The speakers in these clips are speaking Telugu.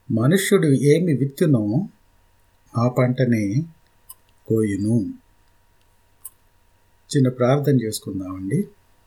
మనుష్యుడు ఏమి విత్తునో ఆ పంటనే కోయును చిన్న ప్రార్థన చేసుకుందామండి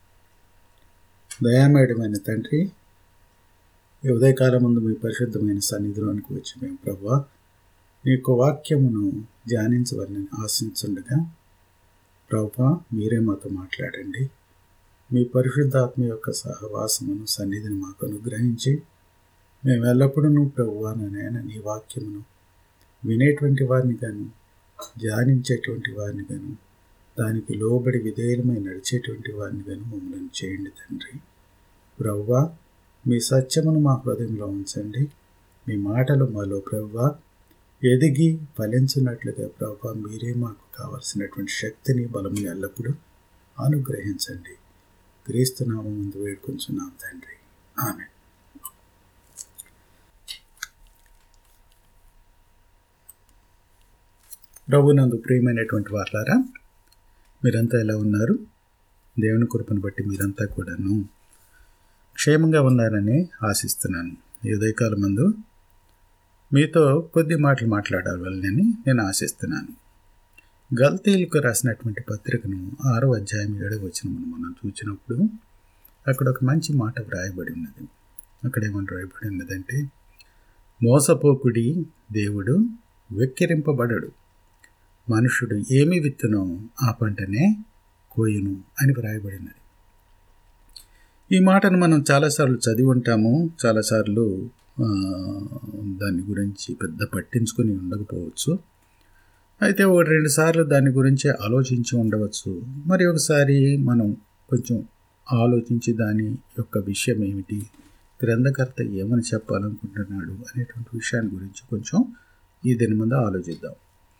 దయామేడమైన తండ్రి ఈ ఉదయకాలం ముందు మీ పరిశుద్ధమైన సన్నిధిలోనికి వచ్చి మేము ప్రభా నీ యొక్క వాక్యమును ధ్యానించవాలని ఆశించుండగా ప్రభా మీరే మాతో మాట్లాడండి మీ పరిశుద్ధాత్మ యొక్క సహవాసమును సన్నిధిని మాకు అనుగ్రహించి మేము ఎల్లప్పుడూ ప్రభువానైనా నీ వాక్యమును వినేటువంటి వారిని గాను ధ్యానించేటువంటి వారిని గాను దానికి లోబడి విధేయులమై నడిచేటువంటి వారిని గాను మమ్మల్ని చేయండి తండ్రి ప్రవ్వా మీ సత్యమును మా హృదయంలో ఉంచండి మీ మాటలు మాలో ప్రవ్వా ఎదిగి ఫలించినట్లుగా ప్రభా మీరే మాకు కావలసినటువంటి శక్తిని బలముని ఎల్లప్పుడూ అనుగ్రహించండి క్రీస్తునామం ముందు వేడుకొంచున్నాం తండ్రి ఆమె ప్రభునందు ప్రియమైనటువంటి వార్లారా మీరంతా ఎలా ఉన్నారు దేవుని కృపను బట్టి మీరంతా కూడాను క్షేమంగా ఉన్నారని ఆశిస్తున్నాను ఈ ఉదయకాలం మందు మీతో కొద్ది మాటలు మాట్లాడాలని నేను ఆశిస్తున్నాను గల్తీలకు రాసినటువంటి పత్రికను ఆరో అధ్యాయం ఏడవ వచ్చిన మనం చూసినప్పుడు అక్కడ ఒక మంచి మాట వ్రాయబడి ఉన్నది అక్కడ ఏమని వ్రాయబడి ఉన్నదంటే మోసపోకుడి దేవుడు వెక్కిరింపబడడు మనుషుడు ఏమి విత్తునో ఆ పంటనే కోయును అని వ్రాయబడినది ఈ మాటను మనం చాలాసార్లు చదివి ఉంటాము చాలాసార్లు దాని గురించి పెద్ద పట్టించుకొని ఉండకపోవచ్చు అయితే ఒకటి రెండు సార్లు దాని గురించి ఆలోచించి ఉండవచ్చు మరి ఒకసారి మనం కొంచెం ఆలోచించి దాని యొక్క విషయం ఏమిటి గ్రంథకర్త ఏమని చెప్పాలనుకుంటున్నాడు అనేటువంటి విషయాన్ని గురించి కొంచెం ఈ దీని ముందు ఆలోచిద్దాం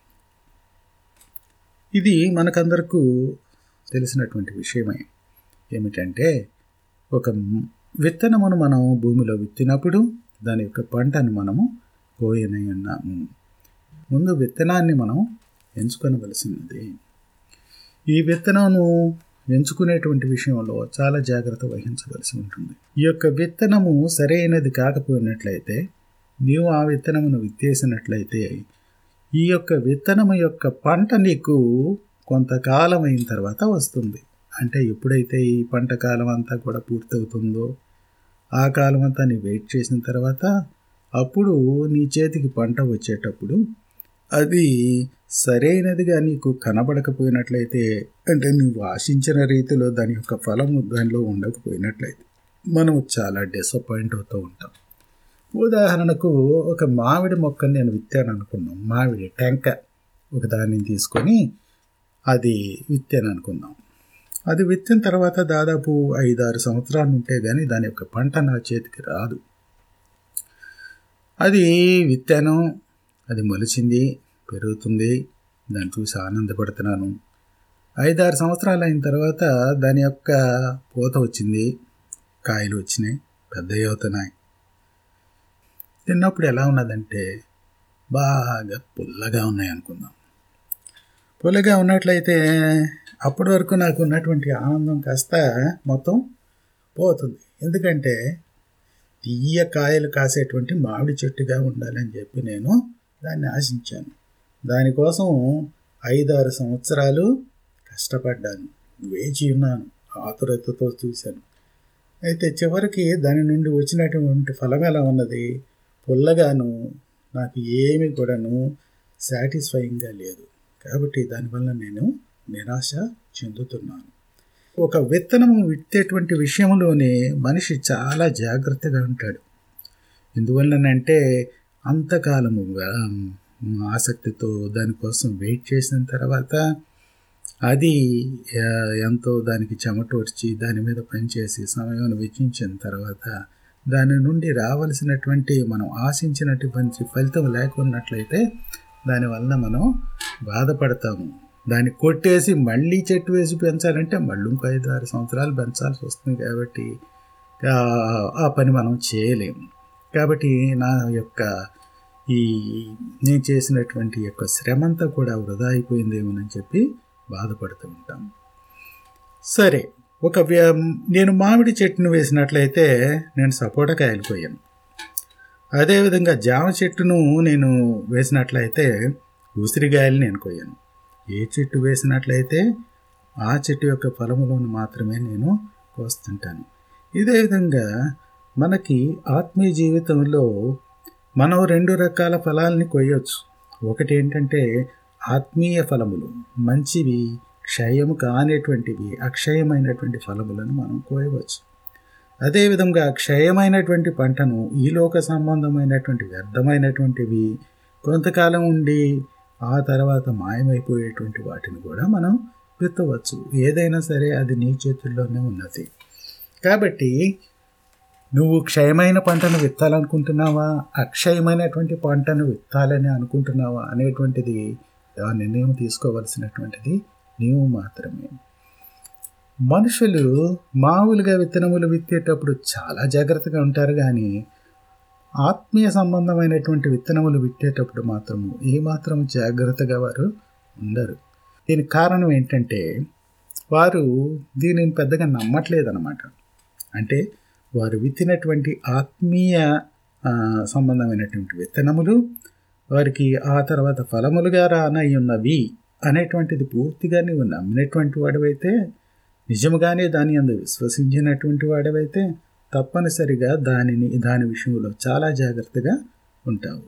ఇది మనకందరకు తెలిసినటువంటి విషయమే ఏమిటంటే ఒక విత్తనమును మనం భూమిలో విత్తినప్పుడు దాని యొక్క పంటను మనము కోయనై ఉన్నాము ముందు విత్తనాన్ని మనం ఎంచుకొనవలసినది ఈ విత్తనమును ఎంచుకునేటువంటి విషయంలో చాలా జాగ్రత్త వహించవలసి ఉంటుంది ఈ యొక్క విత్తనము సరైనది కాకపోయినట్లయితే నీవు ఆ విత్తనమును విత్తేసినట్లయితే ఈ యొక్క విత్తనము యొక్క పంట నీకు కొంతకాలం అయిన తర్వాత వస్తుంది అంటే ఎప్పుడైతే ఈ పంట కాలం అంతా కూడా పూర్తవుతుందో ఆ కాలం అంతా నీ వెయిట్ చేసిన తర్వాత అప్పుడు నీ చేతికి పంట వచ్చేటప్పుడు అది సరైనదిగా నీకు కనబడకపోయినట్లయితే అంటే నువ్వు ఆశించిన రీతిలో దాని యొక్క ఫలము దానిలో ఉండకపోయినట్లయితే మనం చాలా డిసప్పాయింట్ అవుతూ ఉంటాం ఉదాహరణకు ఒక మామిడి మొక్కని నేను విత్తాను అనుకున్నాం మామిడి టెంక ఒక దాన్ని తీసుకొని అది విత్తాను అనుకుందాం అది విత్తిన తర్వాత దాదాపు ఐదారు సంవత్సరాలు ఉంటే కానీ దాని యొక్క పంట నా చేతికి రాదు అది విత్తాను అది మొలిచింది పెరుగుతుంది దాన్ని చూసి ఆనందపడుతున్నాను ఐదారు సంవత్సరాలు అయిన తర్వాత దాని యొక్క పూత వచ్చింది కాయలు వచ్చినాయి పెద్దవి అవుతున్నాయి తిన్నప్పుడు ఎలా ఉన్నదంటే బాగా పుల్లగా ఉన్నాయి అనుకుందాం పుల్లగా ఉన్నట్లయితే అప్పటి వరకు నాకు ఉన్నటువంటి ఆనందం కాస్త మొత్తం పోతుంది ఎందుకంటే తీయ కాయలు కాసేటువంటి మామిడి చెట్టుగా ఉండాలని చెప్పి నేను దాన్ని ఆశించాను దానికోసం ఐదారు సంవత్సరాలు కష్టపడ్డాను వేచి ఉన్నాను ఆతురతతో చూశాను అయితే చివరికి దాని నుండి వచ్చినటువంటి ఫలం ఎలా ఉన్నది పుల్లగాను నాకు ఏమి కూడాను సాటిస్ఫైయింగ్గా లేదు కాబట్టి దానివల్ల నేను నిరాశ చెందుతున్నాను ఒక విత్తనము విత్తేటువంటి విషయంలోనే మనిషి చాలా జాగ్రత్తగా ఉంటాడు ఎందువల్లనంటే అంతకాలము ఆసక్తితో దానికోసం వెయిట్ చేసిన తర్వాత అది ఎంతో దానికి చెమటోర్చి దాని మీద పనిచేసి సమయం వెచ్చించిన తర్వాత దాని నుండి రావలసినటువంటి మనం ఆశించినటువంటి ఫలితం లేకున్నట్లయితే దానివల్ల మనం బాధపడతాము దాన్ని కొట్టేసి మళ్ళీ చెట్టు వేసి పెంచాలంటే మళ్ళీ ఇంకో ఐదు ఆరు సంవత్సరాలు పెంచాల్సి వస్తుంది కాబట్టి ఆ పని మనం చేయలేము కాబట్టి నా యొక్క ఈ నేను చేసినటువంటి యొక్క శ్రమ అంతా కూడా వృధా అయిపోయిందేమోనని చెప్పి బాధపడుతూ ఉంటాం సరే ఒక వ్య- నేను మామిడి చెట్టును వేసినట్లయితే నేను సపోటా కాయలు కోయాను అదేవిధంగా జామ చెట్టును నేను వేసినట్లయితే ఉసిరిగాయలు నేను కొయ్యను ఏ చెట్టు వేసినట్లయితే ఆ చెట్టు యొక్క ఫలములను మాత్రమే నేను కోస్తుంటాను ఇదే విధంగా మనకి ఆత్మీయ జీవితంలో మనం రెండు రకాల ఫలాల్ని కొయ్యొచ్చు ఒకటి ఏంటంటే ఆత్మీయ ఫలములు మంచివి క్షయము కానిటువంటివి అక్షయమైనటువంటి ఫలములను మనం కోయవచ్చు అదేవిధంగా క్షయమైనటువంటి పంటను ఈ లోక సంబంధమైనటువంటి వ్యర్థమైనటువంటివి కొంతకాలం ఉండి ఆ తర్వాత మాయమైపోయేటువంటి వాటిని కూడా మనం విత్తవచ్చు ఏదైనా సరే అది నీ చేతుల్లోనే ఉన్నది కాబట్టి నువ్వు క్షయమైన పంటను విత్తాలనుకుంటున్నావా అక్షయమైనటువంటి పంటను విత్తాలని అనుకుంటున్నావా అనేటువంటిది ఆ నిర్ణయం తీసుకోవలసినటువంటిది నీవు మాత్రమే మనుషులు మామూలుగా విత్తనములు విత్తేటప్పుడు చాలా జాగ్రత్తగా ఉంటారు కానీ ఆత్మీయ సంబంధమైనటువంటి విత్తనములు విత్తేటప్పుడు మాత్రము ఏమాత్రం జాగ్రత్తగా వారు ఉండరు దీనికి కారణం ఏంటంటే వారు దీనిని పెద్దగా నమ్మట్లేదన్నమాట అంటే వారు విత్తినటువంటి ఆత్మీయ సంబంధమైనటువంటి విత్తనములు వారికి ఆ తర్వాత ఫలములుగా రానయ్యున్నవి అనేటువంటిది పూర్తిగా నీవు నమ్మినటువంటి వాడివైతే నిజముగానే దాని అందు విశ్వసించినటువంటి వాడివైతే తప్పనిసరిగా దానిని దాని విషయంలో చాలా జాగ్రత్తగా ఉంటావు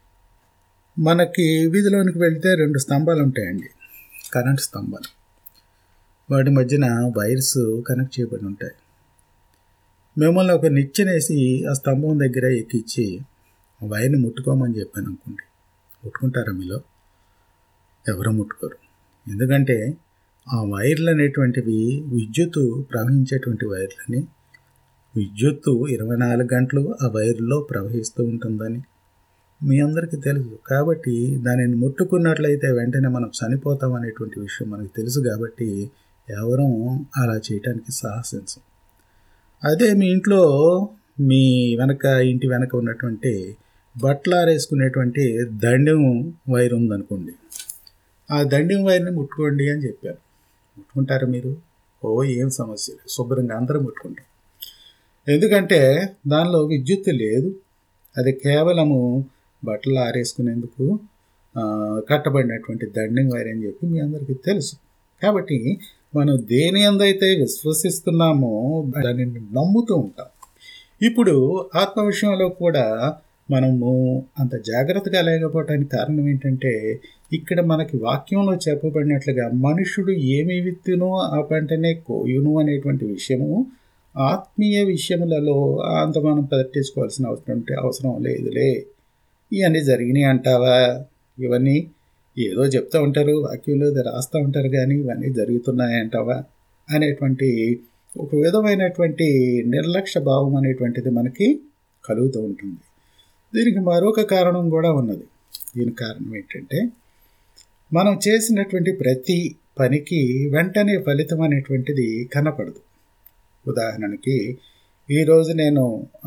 మనకి వీధిలోనికి వెళ్తే రెండు స్తంభాలు ఉంటాయండి కరెంట్ స్తంభాలు వాటి మధ్యన వైర్స్ కనెక్ట్ చేయబడి ఉంటాయి మిమ్మల్ని ఒక నిచ్చెనేసి ఆ స్తంభం దగ్గర ఎక్కించి వైర్ని ముట్టుకోమని చెప్పాను అనుకోండి ముట్టుకుంటారా మీలో ఎవరు ముట్టుకోరు ఎందుకంటే ఆ వైర్లు అనేటువంటివి విద్యుత్తు ప్రవహించేటువంటి వైర్లని విద్యుత్తు ఇరవై నాలుగు గంటలు ఆ వైర్లో ప్రవహిస్తూ ఉంటుందని మీ అందరికీ తెలుసు కాబట్టి దానిని ముట్టుకున్నట్లయితే వెంటనే మనం చనిపోతాం అనేటువంటి విషయం మనకు తెలుసు కాబట్టి ఎవరూ అలా చేయటానికి సాహసించం అదే మీ ఇంట్లో మీ వెనక ఇంటి వెనక ఉన్నటువంటి బట్టలారేసుకునేటువంటి దండెం వైర్ ఉందనుకోండి ఆ దండెం వైర్ని ముట్టుకోండి అని చెప్పారు ముట్టుకుంటారు మీరు ఓ ఏం సమస్య లేదు శుభ్రంగా అందరూ ముట్టుకుంటారు ఎందుకంటే దానిలో విద్యుత్ లేదు అది కేవలము బట్టలు ఆరేసుకునేందుకు కట్టబడినటువంటి దండం వైర్ అని చెప్పి మీ అందరికీ తెలుసు కాబట్టి మనం దేని అందైతే విశ్వసిస్తున్నామో దానిని నమ్ముతూ ఉంటాం ఇప్పుడు ఆత్మ విషయంలో కూడా మనము అంత జాగ్రత్తగా లేకపోవటానికి కారణం ఏంటంటే ఇక్కడ మనకి వాక్యంలో చెప్పబడినట్లుగా మనుషుడు ఏమి విత్తునో ఆ పంటనే కోయును అనేటువంటి విషయము ఆత్మీయ విషయములలో అంత మనం పట్టించుకోవాల్సిన అవసరం అవసరం లేదులే ఇవన్నీ జరిగినాయి అంటావా ఇవన్నీ ఏదో చెప్తూ ఉంటారు వాక్యంలో రాస్తూ ఉంటారు కానీ ఇవన్నీ జరుగుతున్నాయి అంటావా అనేటువంటి ఒక విధమైనటువంటి నిర్లక్ష్య భావం అనేటువంటిది మనకి కలుగుతూ ఉంటుంది దీనికి మరొక కారణం కూడా ఉన్నది దీనికి కారణం ఏంటంటే మనం చేసినటువంటి ప్రతి పనికి వెంటనే ఫలితం అనేటువంటిది కనపడదు ఉదాహరణకి ఈరోజు నేను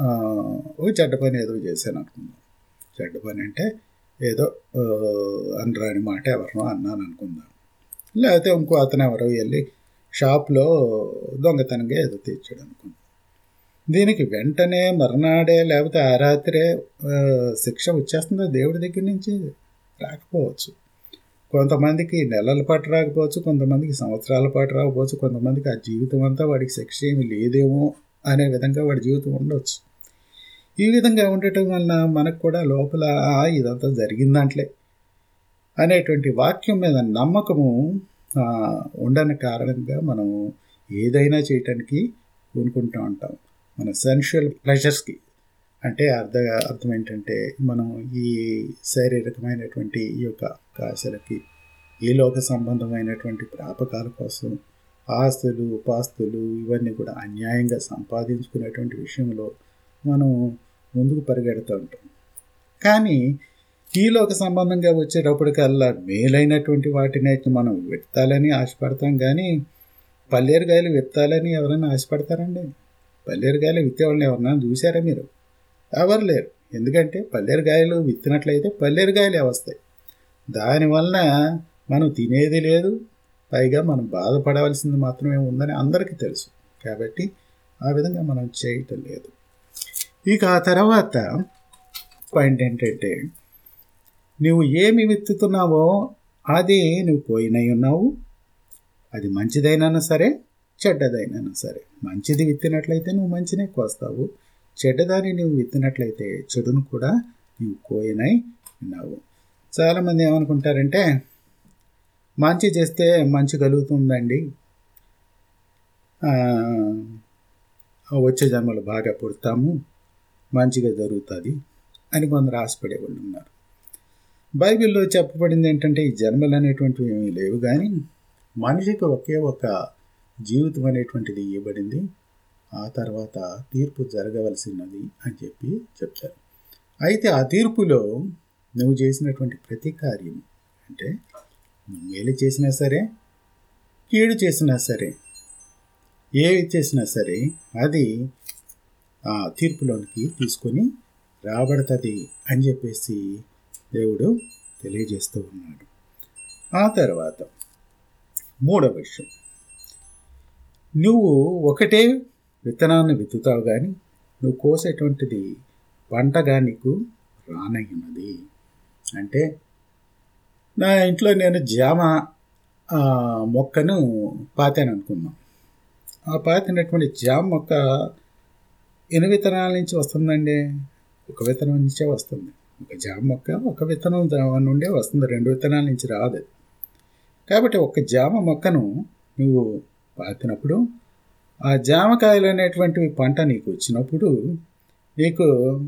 ఓ చెడ్డ పని ఏదో చేశాను అనుకుందాం చెడ్డ పని అంటే ఏదో అనరాని మాట ఎవరినో అన్నాను అనుకుందాం లేకపోతే ఇంకో అతను ఎవరో వెళ్ళి షాప్లో దొంగతనంగా ఏదో తెచ్చాడు అనుకుందాం దీనికి వెంటనే మర్నాడే లేకపోతే ఆ రాత్రే శిక్ష వచ్చేస్తుందో దేవుడి దగ్గర నుంచి రాకపోవచ్చు కొంతమందికి నెలల పాటు రాకపోవచ్చు కొంతమందికి సంవత్సరాల పాటు రాకపోవచ్చు కొంతమందికి ఆ జీవితం అంతా వాడికి శిక్ష ఏమి లేదేమో అనే విధంగా వాడి జీవితం ఉండొచ్చు ఈ విధంగా ఉండటం వలన మనకు కూడా లోపల ఇదంతా జరిగిందంట్లే అనేటువంటి వాక్యం మీద నమ్మకము ఉండని కారణంగా మనం ఏదైనా చేయటానికి కొనుక్కుంటూ ఉంటాం మన సెన్షువల్ ప్లెజర్స్కి అంటే అర్థ అర్థం ఏంటంటే మనం ఈ శారీరకమైనటువంటి ఈ యొక్క కాశలకి ఈ లోక సంబంధమైనటువంటి ప్రాపకాల కోసం ఆస్తులు ఉపాస్తులు ఇవన్నీ కూడా అన్యాయంగా సంపాదించుకునేటువంటి విషయంలో మనం ముందుకు పరిగెడుతూ ఉంటాం కానీ ఈ లోక సంబంధంగా వచ్చేటప్పటికల్లా మేలైనటువంటి వాటిని మనం విత్తాలని ఆశపడతాం కానీ పల్లేరుగాయలు విత్తాలని ఎవరైనా ఆశపడతారండి పల్లేరుగాయలు విత్తేవాళ్ళని ఎవరన్నా చూసారా మీరు ఎవరు లేరు ఎందుకంటే పల్లేరుగాయలు విత్తినట్లయితే పల్లేరుగాయలే వస్తాయి దానివలన మనం తినేది లేదు పైగా మనం బాధపడవలసింది మాత్రమే ఉందని అందరికీ తెలుసు కాబట్టి ఆ విధంగా మనం చేయటం లేదు ఇక ఆ తర్వాత పాయింట్ ఏంటంటే నువ్వు ఏమి విత్తుతున్నావో అది నువ్వు పోయినై ఉన్నావు అది మంచిదైనా సరే చెడ్డదైనా సరే మంచిది విత్తినట్లయితే నువ్వు మంచినే కోస్తావు చెడ్డదాన్ని నువ్వు విత్తినట్లయితే చెడును కూడా నువ్వు కోయనై ఉన్నావు చాలామంది ఏమనుకుంటారంటే మంచి చేస్తే మంచి కలుగుతుందండి వచ్చే జన్మలు బాగా పుడతాము మంచిగా జరుగుతుంది అని కొందరు ఆశపడే వాళ్ళు ఉన్నారు బైబిల్లో చెప్పబడింది ఏంటంటే ఈ జన్మలు అనేటువంటివి ఏమీ లేవు కానీ మనిషికి ఒకే ఒక జీవితం అనేటువంటిది ఇవ్వబడింది ఆ తర్వాత తీర్పు జరగవలసినది అని చెప్పి చెప్తారు అయితే ఆ తీర్పులో నువ్వు చేసినటువంటి ప్రతి కార్యం అంటే నువ్వు మేలు చేసినా సరే కీడు చేసినా సరే ఏవి చేసినా సరే అది ఆ తీర్పులోనికి తీసుకొని రాబడుతుంది అని చెప్పేసి దేవుడు తెలియజేస్తూ ఉన్నాడు ఆ తర్వాత మూడవ విషయం నువ్వు ఒకటే విత్తనాన్ని విత్తుతావు కానీ నువ్వు కోసేటువంటిది పంటగా నీకు రానయ్యున్నది అంటే నా ఇంట్లో నేను జామ మొక్కను పాతాను అనుకున్నాం ఆ పాతినటువంటి జామ మొక్క ఎన్ని విత్తనాల నుంచి వస్తుందండి ఒక విత్తనం నుంచే వస్తుంది ఒక జామ మొక్క ఒక విత్తనం నుండే వస్తుంది రెండు విత్తనాల నుంచి రాదు కాబట్టి ఒక జామ మొక్కను నువ్వు పాతినప్పుడు ఆ జామకాయలు అనేటువంటివి పంట నీకు వచ్చినప్పుడు నీకు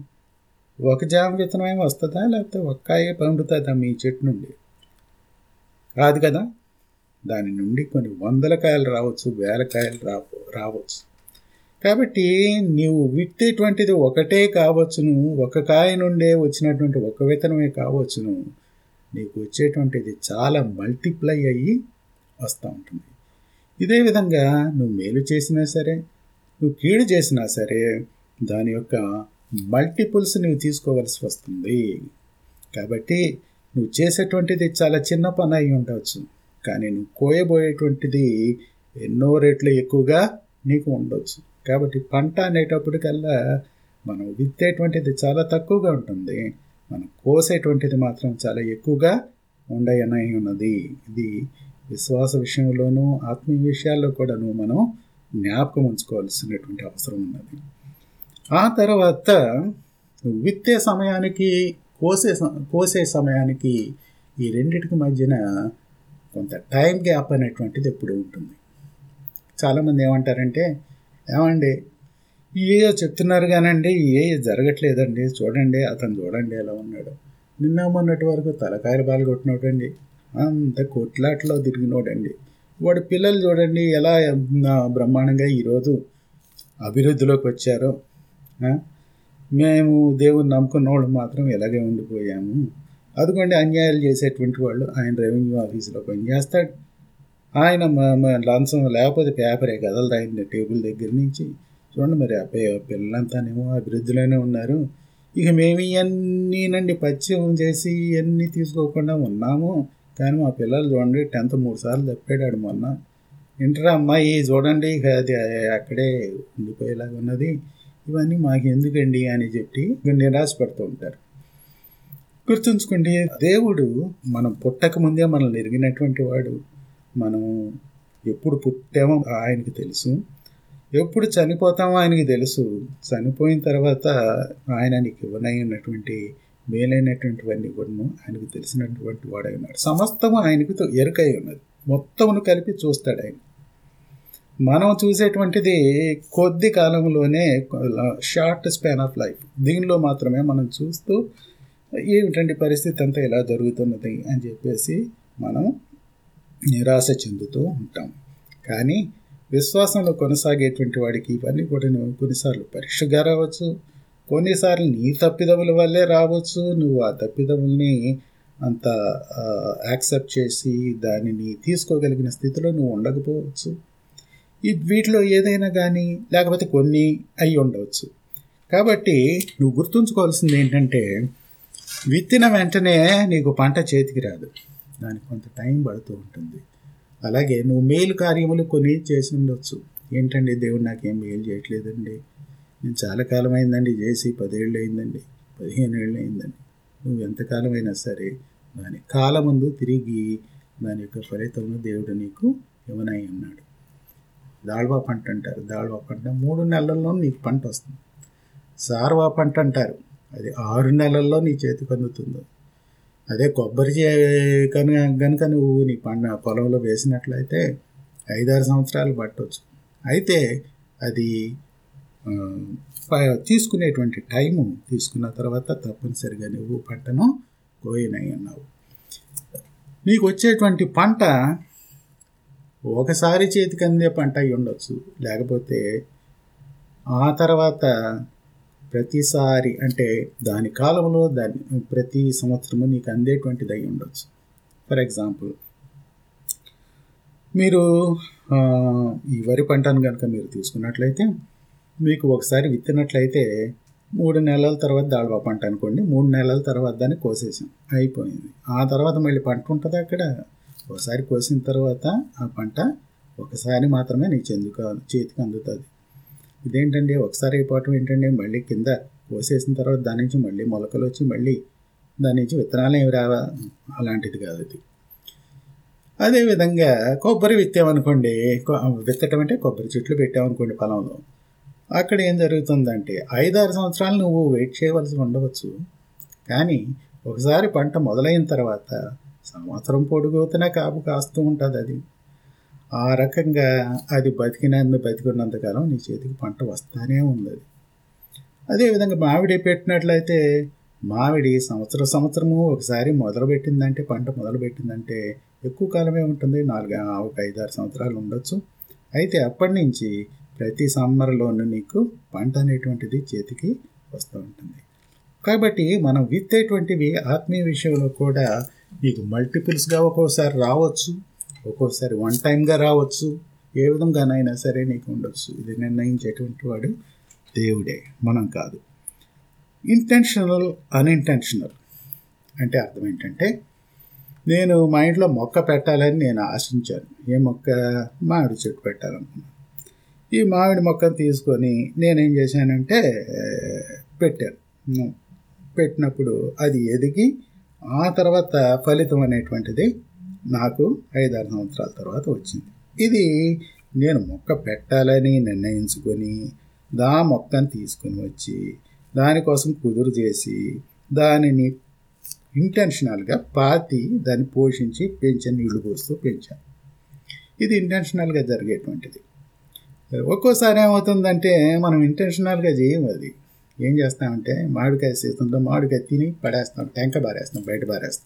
ఒక జామ విత్తనమే వస్తుందా లేకపోతే ఒక్కాయ పండుతుందా మీ చెట్టు నుండి కాదు కదా దాని నుండి కొన్ని వందల కాయలు రావచ్చు వేల కాయలు రావు రావచ్చు కాబట్టి నీవు విత్తేటువంటిది ఒకటే కావచ్చును ఒక కాయ నుండే వచ్చినటువంటి ఒక విత్తనమే కావచ్చును నీకు వచ్చేటువంటిది చాలా మల్టిప్లై అయ్యి వస్తూ ఉంటుంది ఇదే విధంగా నువ్వు మేలు చేసినా సరే నువ్వు కీడు చేసినా సరే దాని యొక్క మల్టిపుల్స్ నువ్వు తీసుకోవాల్సి వస్తుంది కాబట్టి నువ్వు చేసేటువంటిది చాలా చిన్న పని అయి ఉండవచ్చు కానీ నువ్వు కోయబోయేటువంటిది ఎన్నో రెట్లు ఎక్కువగా నీకు ఉండొచ్చు కాబట్టి పంట అనేటప్పటికల్లా మనం విత్తేటువంటిది చాలా తక్కువగా ఉంటుంది మనం కోసేటువంటిది మాత్రం చాలా ఎక్కువగా ఉండయనై ఉన్నది ఇది విశ్వాస విషయంలోనూ ఆత్మీయ విషయాల్లో కూడాను మనం జ్ఞాపకం ఉంచుకోవాల్సినటువంటి అవసరం ఉన్నది ఆ తర్వాత విత్తే సమయానికి కోసే కోసే సమయానికి ఈ రెండింటికి మధ్యన కొంత టైం గ్యాప్ అనేటువంటిది ఎప్పుడు ఉంటుంది చాలామంది ఏమంటారంటే ఏమండి ఏ చెప్తున్నారు కానండి ఏ జరగట్లేదండి చూడండి అతను చూడండి ఎలా ఉన్నాడు నిన్న మొన్నటి వరకు తలకాయలు బాలు కొట్టినోడండి అంత కొట్లాట్లో తిరిగినోడండి వాడి పిల్లలు చూడండి ఎలా బ్రహ్మాండంగా ఈరోజు అభివృద్ధిలోకి వచ్చారో మేము దేవుని నమ్ముకున్న వాళ్ళు మాత్రం ఇలాగే ఉండిపోయాము అదిగోండి అన్యాయాలు చేసేటువంటి వాళ్ళు ఆయన రెవెన్యూ ఆఫీసులో పనిచేస్తాడు ఆయన లంచం లేకపోతే పేపరే కదలదు ఆయన టేబుల్ దగ్గర నుంచి చూడండి మరి ఆ పిల్లలంతానేమో అభివృద్ధిలోనే ఉన్నారు ఇక మేము ఇవన్నీనండి పచ్చివం చేసి ఇవన్నీ తీసుకోకుండా ఉన్నాము కానీ మా పిల్లలు చూడండి టెన్త్ మూడు సార్లు తప్పాడు మొన్న ఇంటర్ అమ్మాయి చూడండి ఇక అది అక్కడే ఉండిపోయేలాగా ఉన్నది ఇవన్నీ మాకు ఎందుకండి అని చెప్పి నిరాశపడుతూ ఉంటారు గుర్తుంచుకోండి దేవుడు మనం పుట్టక ముందే మనల్ని ఎరిగినటువంటి వాడు మనం ఎప్పుడు పుట్టామో ఆయనకి తెలుసు ఎప్పుడు చనిపోతామో ఆయనకి తెలుసు చనిపోయిన తర్వాత ఆయన నీకు ఇవ్వనైనటువంటి మేలైనటువంటివన్నీ కూడా ఆయనకు తెలిసినటువంటి వాడై ఉన్నాడు సమస్తము ఆయనకు ఎరుకై ఉన్నది మొత్తమును కలిపి చూస్తాడు ఆయన మనం చూసేటువంటిది కొద్ది కాలంలోనే షార్ట్ స్పాన్ ఆఫ్ లైఫ్ దీనిలో మాత్రమే మనం చూస్తూ ఏమిటండి పరిస్థితి అంతా ఇలా జరుగుతున్నది అని చెప్పేసి మనం నిరాశ చెందుతూ ఉంటాం కానీ విశ్వాసంలో కొనసాగేటువంటి వాడికి ఇవన్నీ కూడా కొన్నిసార్లు పరీక్షగా రావచ్చు కొన్నిసార్లు నీ తప్పిదముల వల్లే రావచ్చు నువ్వు ఆ తప్పిదముల్ని అంత యాక్సెప్ట్ చేసి దానిని తీసుకోగలిగిన స్థితిలో నువ్వు ఉండకపోవచ్చు ఈ వీటిలో ఏదైనా కానీ లేకపోతే కొన్ని అయి ఉండవచ్చు కాబట్టి నువ్వు గుర్తుంచుకోవాల్సింది ఏంటంటే విత్తిన వెంటనే నీకు పంట చేతికి రాదు దానికి కొంత టైం పడుతూ ఉంటుంది అలాగే నువ్వు మేలు కార్యములు కొన్ని చేసి ఉండొచ్చు ఏంటండి దేవుడు నాకేం మేలు చేయట్లేదండి నేను చాలా కాలం అయిందండి చేసి పదేళ్ళు అయిందండి పదిహేను ఏళ్ళు అయిందండి నువ్వు ఎంతకాలం అయినా సరే దాని కాలముందు తిరిగి దాని యొక్క ఫలితము దేవుడు నీకు ఇవ్వనై అన్నాడు దాళ్వా పంట అంటారు దాళ్వా పంట మూడు నెలల్లో నీకు పంట వస్తుంది సార్వా పంట అంటారు అది ఆరు నెలల్లో నీ చేతికి అందుతుంది అదే కొబ్బరి చే- కనుక కనుక నువ్వు నీ పంట పొలంలో వేసినట్లయితే ఐదారు సంవత్సరాలు పట్టవచ్చు అయితే అది ఆ, ప- తీసుకునేటువంటి టైము తీసుకున్న తర్వాత తప్పనిసరిగా నువ్వు పంటను కోయనై అన్నావు నీకు వచ్చేటువంటి పంట ఒకసారి చేతికి అందే పంట అయి ఉండొచ్చు లేకపోతే ఆ తర్వాత ప్రతిసారి అంటే దాని కాలంలో దాని ప్రతి సంవత్సరము నీకు అందేటువంటిది అయి ఉండొచ్చు ఫర్ ఎగ్జాంపుల్ మీరు ఆ, ఈ వరి పంటను కనుక మీరు తీసుకున్నట్లయితే మీకు ఒకసారి విత్తినట్లయితే మూడు నెలల తర్వాత దాళవా పంట అనుకోండి మూడు నెలల తర్వాత దాన్ని కోసేసాం అయిపోయింది ఆ తర్వాత మళ్ళీ పంట ఉంటుంది అక్కడ ఒకసారి కోసిన తర్వాత ఆ పంట ఒకసారి మాత్రమే నీ చెందుకు చేతికి అందుతుంది ఇదేంటండి ఒకసారి అయిపోవటం ఏంటండి మళ్ళీ కింద కోసేసిన తర్వాత దాని నుంచి మళ్ళీ మొలకలు వచ్చి మళ్ళీ దాని నుంచి విత్తనాలు ఏమి రావా అలాంటిది కాదు అది అదేవిధంగా కొబ్బరి విత్తామనుకోండి కొ- విత్తటం అంటే కొబ్బరి చెట్లు పెట్టామనుకోండి పొలంలో అక్కడ ఏం జరుగుతుందంటే ఐదారు సంవత్సరాలు నువ్వు వెయిట్ చేయవలసి ఉండవచ్చు కానీ ఒకసారి పంట మొదలైన తర్వాత సంవత్సరం పొడుగుతున్నా కాపు కాస్తూ ఉంటుంది అది ఆ రకంగా అది బతికినందు బతికున్నంత కాలం నీ చేతికి పంట వస్తానే ఉంది అది అదేవిధంగా మామిడి పెట్టినట్లయితే మామిడి సంవత్సరం సంవత్సరము ఒకసారి మొదలుపెట్టిందంటే పంట మొదలుపెట్టిందంటే ఎక్కువ కాలమే ఉంటుంది నాలుగు ఒక ఐదారు సంవత్సరాలు ఉండొచ్చు అయితే అప్పటి నుంచి ప్రతి సమ్మర్లోనూ నీకు పంట అనేటువంటిది చేతికి వస్తూ ఉంటుంది కాబట్టి మనం విత్తేటువంటివి ఆత్మీయ విషయంలో కూడా నీకు మల్టిపుల్స్గా ఒక్కోసారి రావచ్చు ఒక్కోసారి వన్ టైంగా రావచ్చు ఏ విధంగానైనా సరే నీకు ఉండొచ్చు ఇది నిర్ణయించేటువంటి వాడు దేవుడే మనం కాదు ఇంటెన్షనల్ అన్ఇంటెన్షనల్ అంటే అర్థం ఏంటంటే నేను మా ఇంట్లో మొక్క పెట్టాలని నేను ఆశించాను ఏ మొక్క మామిడి చెట్టు పెట్టాలనుకున్నాను ఈ మామిడి మొక్కను తీసుకొని నేనేం చేశానంటే ఆ, పెట్టాను ఉమ్, పెట్టినప్పుడు అది ఎదిగి ఆ తర్వాత ఫలితం అనేటువంటిది నాకు ఐదారు సంవత్సరాల తర్వాత వచ్చింది ఇది నేను మొక్క పెట్టాలని నిర్ణయించుకొని దా మొక్కను తీసుకొని వచ్చి దానికోసం కుదురు చేసి దానిని ఇంటెన్షనల్గా పాతి దాన్ని పోషించి పెంచాను నీళ్లు పోస్తూ పెంచాను ఇది ఇంటెన్షనల్గా జరిగేటువంటిది ఒక్కోసారి ఏమవుతుందంటే మనం ఇంటెన్షనల్గా చేయం అది ఏం చేస్తామంటే మామిడికాయ సీజన్లో మామిడికాయ తిని పడేస్తాం టెంక బారేస్తాం బయట బారేస్తాం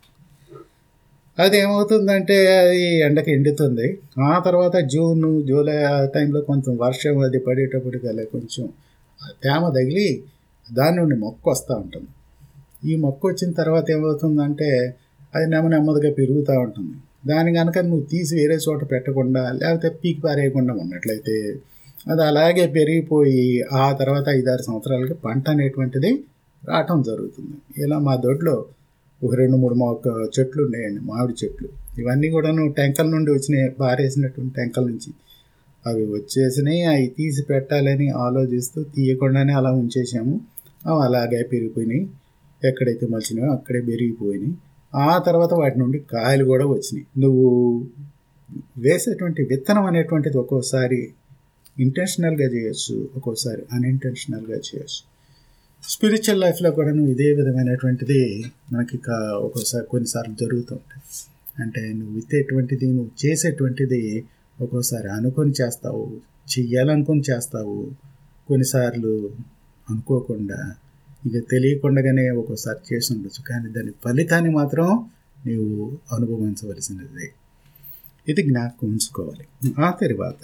అది ఏమవుతుందంటే అది ఎండకి ఎండుతుంది ఆ తర్వాత జూన్ జూలై ఆ టైంలో కొంచెం వర్షం అది పడేటప్పటికల్లా కొంచెం ఆ తేమ తగిలి దాని నుండి మొక్క వస్తూ ఉంటుంది ఈ మొక్క వచ్చిన తర్వాత ఏమవుతుందంటే అది నెమ్మ నెమ్మదిగా పెరుగుతూ ఉంటుంది దాని కనుక నువ్వు తీసి వేరే చోట పెట్టకుండా లేకపోతే పీకి పారేయకుండా ఉన్నట్లయితే అది అలాగే పెరిగిపోయి ఆ తర్వాత ఐదారు సంవత్సరాలకి పంట అనేటువంటిది రావటం జరుగుతుంది ఇలా మా దొడ్లో ఒక రెండు మూడు మొక్క చెట్లు ఉన్నాయండి మామిడి చెట్లు ఇవన్నీ కూడాను టెంకల నుండి వచ్చినాయి పారేసినటువంటి టెంకల నుంచి అవి వచ్చేసినాయి అవి తీసి పెట్టాలని ఆలోచిస్తూ తీయకుండానే అలా ఉంచేసాము అవి అలాగే పెరిగిపోయినాయి ఎక్కడైతే మలిచినాయో అక్కడే పెరిగిపోయినాయి ఆ తర్వాత వాటి నుండి కాయలు కూడా వచ్చినాయి నువ్వు వేసేటువంటి విత్తనం అనేటువంటిది ఒక్కోసారి ఇంటెన్షనల్గా చేయొచ్చు ఒక్కోసారి అన్ఇంటెన్షనల్గా చేయొచ్చు స్పిరిచువల్ లైఫ్లో కూడా నువ్వు ఇదే విధమైనటువంటిది మనకి కా- ఒక్కోసారి కొన్నిసార్లు జరుగుతూ ఉంటాయి అంటే నువ్వు విత్తేటువంటిది నువ్వు చేసేటువంటిది ఒక్కోసారి అనుకొని చేస్తావు చెయ్యాలనుకొని చేస్తావు కొన్నిసార్లు అనుకోకుండా ఇక తెలియకుండానే ఒక్కోసారి చేసి ఉండొచ్చు కానీ దాని ఫలితాన్ని మాత్రం నీవు అనుభవించవలసినది ఇది జ్ఞాపకం ఉంచుకోవాలి ఆ తర్వాత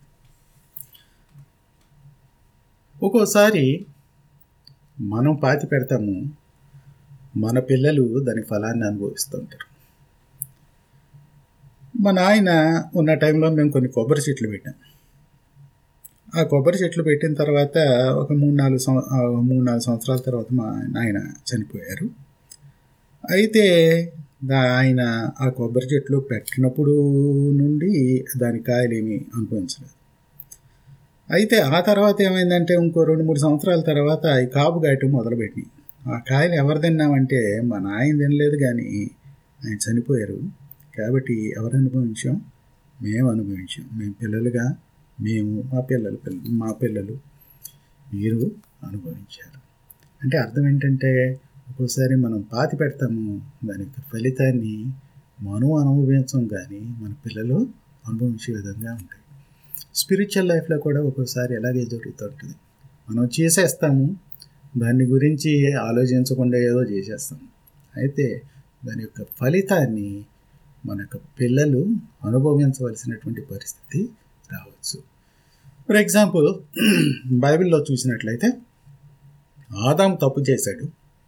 ఒక్కోసారి మనం పాతి పెడతాము మన పిల్లలు దాని ఫలాన్ని అనుభవిస్తుంటారు మా నాయన ఉన్న టైంలో మేము కొన్ని కొబ్బరి చెట్లు పెట్టాం ఆ కొబ్బరి చెట్లు పెట్టిన తర్వాత ఒక మూడు నాలుగు సంవ ఆ, మూడు నాలుగు సంవత్సరాల తర్వాత మా నాయన చనిపోయారు అయితే దా- ఆయన ఆ కొబ్బరి చెట్లు పెట్టినప్పుడు నుండి దాని కాయలేమి అనుభవించలేదు అయితే ఆ తర్వాత ఏమైందంటే ఇంకో రెండు మూడు సంవత్సరాల తర్వాత ఈ కాపు గాయటం మొదలుపెట్టినాయి ఆ కాయలు ఎవరు తిన్నామంటే మా నాయన తినలేదు కానీ ఆయన చనిపోయారు కాబట్టి ఎవరు అనుభవించాం మేము అనుభవించాం మేము పిల్లలుగా మేము మా పిల్లలు పిల్ల మా పిల్లలు మీరు అనుభవించారు అంటే అర్థం ఏంటంటే ఒక్కోసారి మనం పాతి పెడతాము దాని యొక్క ఫలితాన్ని మనం అనుభవించం కానీ మన పిల్లలు అనుభవించే విధంగా ఉంటాయి స్పిరిచువల్ లైఫ్లో కూడా ఒక్కోసారి ఎలాగే జరుగుతుంటుంది మనం చేసేస్తాము దాని గురించి ఆలోచించకుండా ఏదో చేసేస్తాం అయితే దాని యొక్క ఫలితాన్ని మన యొక్క పిల్లలు అనుభవించవలసినటువంటి పరిస్థితి రావచ్చు ఫర్ ఎగ్జాంపుల్ బైబిల్లో చూసినట్లయితే ఆదాము తప్పు చేశాడు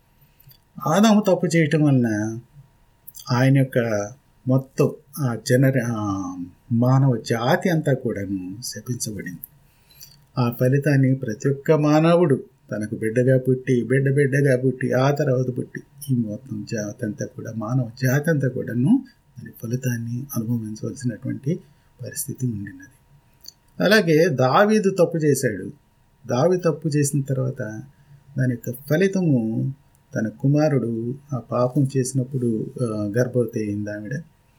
ఆదాము తప్పు చేయటం వలన ఆయన యొక్క మొత్తం ఆ జనర మానవ జాతి అంతా కూడాను శపించబడింది ఆ ఫలితాన్ని ప్రతి ఒక్క మానవుడు తనకు బిడ్డగా పుట్టి బిడ్డ బిడ్డగా పుట్టి ఆ తర్వాత పుట్టి ఈ మొత్తం జాతి అంతా కూడా మానవ జాతి అంతా కూడాను దాని ఫలితాన్ని అనుభవించవలసినటువంటి పరిస్థితి ఉండినది అలాగే దావీదు తప్పు చేశాడు దావి తప్పు చేసిన తర్వాత దాని యొక్క ఫలితము తన కుమారుడు ఆ పాపం చేసినప్పుడు గర్భవతి అయింది ఆవిడ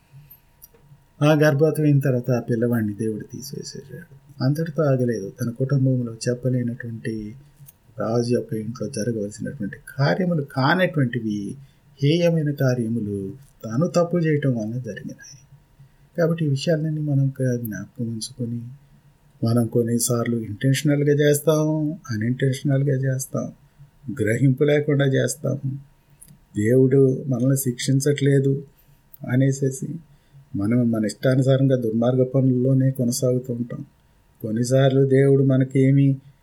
ఆ గర్భవతి అయిన తర్వాత ఆ పిల్లవాడిని దేవుడు తీసివేసేసాడు అంతటితో ఆగలేదు తన కుటుంబంలో చెప్పలేనటువంటి రాజు యొక్క ఇంట్లో జరగవలసినటువంటి కార్యములు కానటువంటివి హేయమైన కార్యములు తాను తప్పు చేయటం వలన జరిగినాయి కాబట్టి ఈ విషయాలన్నీ మనం జ్ఞాపకం ఉంచుకొని మనం కొన్నిసార్లు ఇంటెన్షనల్గా చేస్తాము అన్ఇంటెన్షనల్గా చేస్తాం గ్రహింపు లేకుండా చేస్తాము దేవుడు మనల్ని శిక్షించట్లేదు అనేసేసి మనం మన ఇష్టానుసారంగా దుర్మార్గ పనుల్లోనే కొనసాగుతూ ఉంటాం కొన్నిసార్లు దేవుడు మనకేమి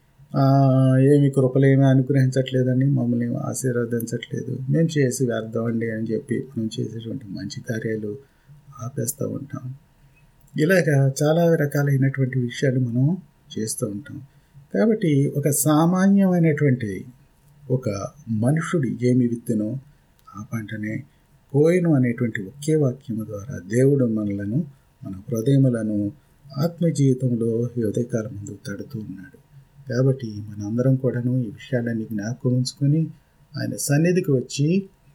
ఏమి కృపలేమి అనుగ్రహించట్లేదని మమ్మల్ని ఆశీర్వదించట్లేదు మేము చేసి వేద్దామండి అని చెప్పి మనం చేసేటువంటి మంచి కార్యాలు ఆపేస్తూ ఉంటాం ఇలాగా చాలా రకాలైనటువంటి విషయాలు మనం చేస్తూ ఉంటాం కాబట్టి ఒక సామాన్యమైనటువంటి ఒక మనుషుడు ఏమి విత్తునో ఆ పంటనే కోయను అనేటువంటి ఒకే వాక్యము ద్వారా దేవుడు మనలను మన హృదయములను ఆత్మ జీవితంలో ఉదయకాలం ముందు తడుతూ ఉన్నాడు కాబట్టి మనందరం కూడాను ఈ విషయాలన్నీ జ్ఞాపకం ఉంచుకొని ఆయన సన్నిధికి వచ్చి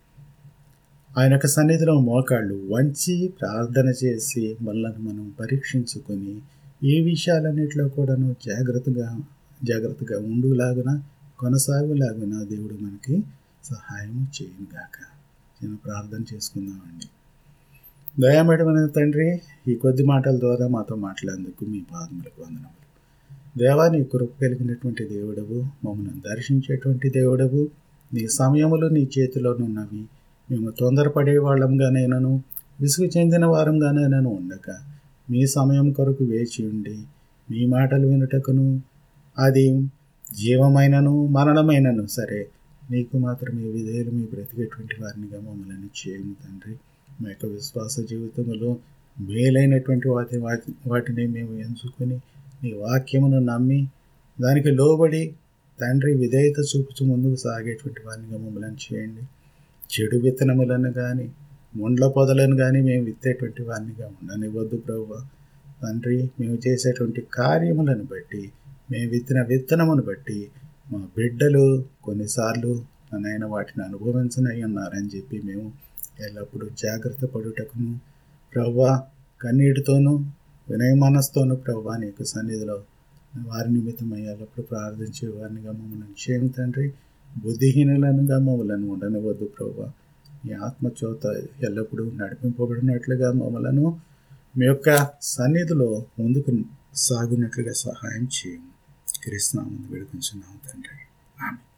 ఆయన యొక్క సన్నిధిలో మోకాళ్ళు వంచి ప్రార్థన చేసి మనల్ని మనం పరీక్షించుకొని ఈ విషయాలన్నింటిలో కూడాను జాగ్రత్తగా జాగ్రత్తగా ఉండులాగున కొనసాగులాగున దేవుడు మనకి సహాయం చేయనుగాక నేను ప్రార్థన చేసుకుందామండి దయామేడమైన తండ్రి ఈ కొద్ది మాటల ద్వారా మాతో మాట్లాడేందుకు మీ పాదములకు వందనములు దేవా నీ కృప కలిగినటువంటి దేవుడవు మమ్మల్ని దర్శించేటువంటి దేవుడవు నీ సమయములు నీ చేతిలోనున్నవి మేము తొందరపడే వాళ్ళంగానైనాను విసుగు చెందిన వారంగానైనాను ఉండక మీ సమయం కొరకు వేచి ఉండి మీ మాటలు వినుటకును అది జీవమైనను మరణమైనను సరే నీకు మాత్రమే విధేయులు మీ బ్రతికేటువంటి వారినిగా మమ్మల్ని చేయము తండ్రి మా యొక్క విశ్వాస జీవితంలో మేలైనటువంటి వాటి వాటి వాటిని మేము ఎంచుకొని నీ వాక్యమును నమ్మి దానికి లోబడి తండ్రి విధేయత చూపుచు ముందుకు సాగేటువంటి వారినిగా మమ్మల్ని చేయండి చెడు విత్తనములను కానీ ముండ్ల పొదలను కానీ మేము విత్తేటువంటి వారినిగా ఉండనివ్వద్దు ప్రభు తండ్రి మేము చేసేటువంటి కార్యములను బట్టి మేము విత్తిన విత్తనమును బట్టి మా బిడ్డలు కొన్నిసార్లు నన్నైనా వాటిని అనుభవించనై ఉన్నారని చెప్పి మేము ఎల్లప్పుడూ జాగ్రత్త పడుటకును ప్రవ్వా కన్నీటితోనూ వినయ మనస్తోనూ ప్రవ్వా నీకు సన్నిధిలో వారి నిమిత్తమై ఎల్లప్పుడూ ప్రార్థించే వారినిగా మమ్మల్ని చేయము తండ్రి బుద్ధిహీనులనుగా మమ్మల్ని ఉండనివ్వద్దు ప్రభా మీ ఆత్మచోత ఎల్లప్పుడూ నడిపింపబడినట్లుగా మమ్మలను మీ యొక్క సన్నిధిలో ముందుకు సాగునట్లుగా సహాయం చేయము క్రీస్తునామని వేడుకుంటున్నాము తండ్రి ఆమె